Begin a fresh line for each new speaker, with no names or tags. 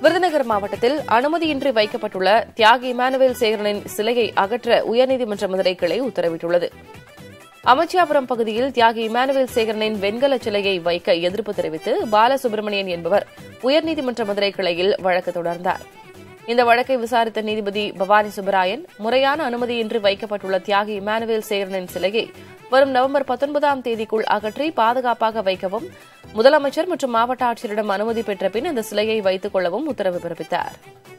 விருதுநகர் மாவட்டத்தில் அனுமதியின்றி வைக்கப்பட்டுள்ள தியாகி இமானுவேல் சேகரனின் சிலையை அகற்ற உயர்நீதிமன்ற மதுரை கிளை உத்தரவிட்டுள்ளது அமைச்சியாபுரம் பகுதியில் தியாகி இமானுவேல் சேகரனின் வெண்கல சிலையை வைக்க எதிர்ப்பு தெரிவித்து பாலசுப்ரமணியன் என்பவர் உயர்நீதிமன்ற மதுரை கிளையில் வழக்கு தொடர்ந்தார் இந்த வழக்கை விசாரித்த நீதிபதி பவானி சுப்பராயன் முறையான அனுமதியின்றி வைக்கப்பட்டுள்ள தியாகி இமானுவேல் சேகரனின் சிலையை வரும் நவம்பர் பத்தொன்பதாம் தேதிக்குள் அகற்றி பாதுகாப்பாக வைக்கவும் முதலமைச்சர் மற்றும் மாவட்ட ஆட்சியரிடம் அனுமதி பெற்ற பின் அந்த சிலையை வைத்துக் கொள்ளவும் உத்தரவு பிறப்பித்தாா்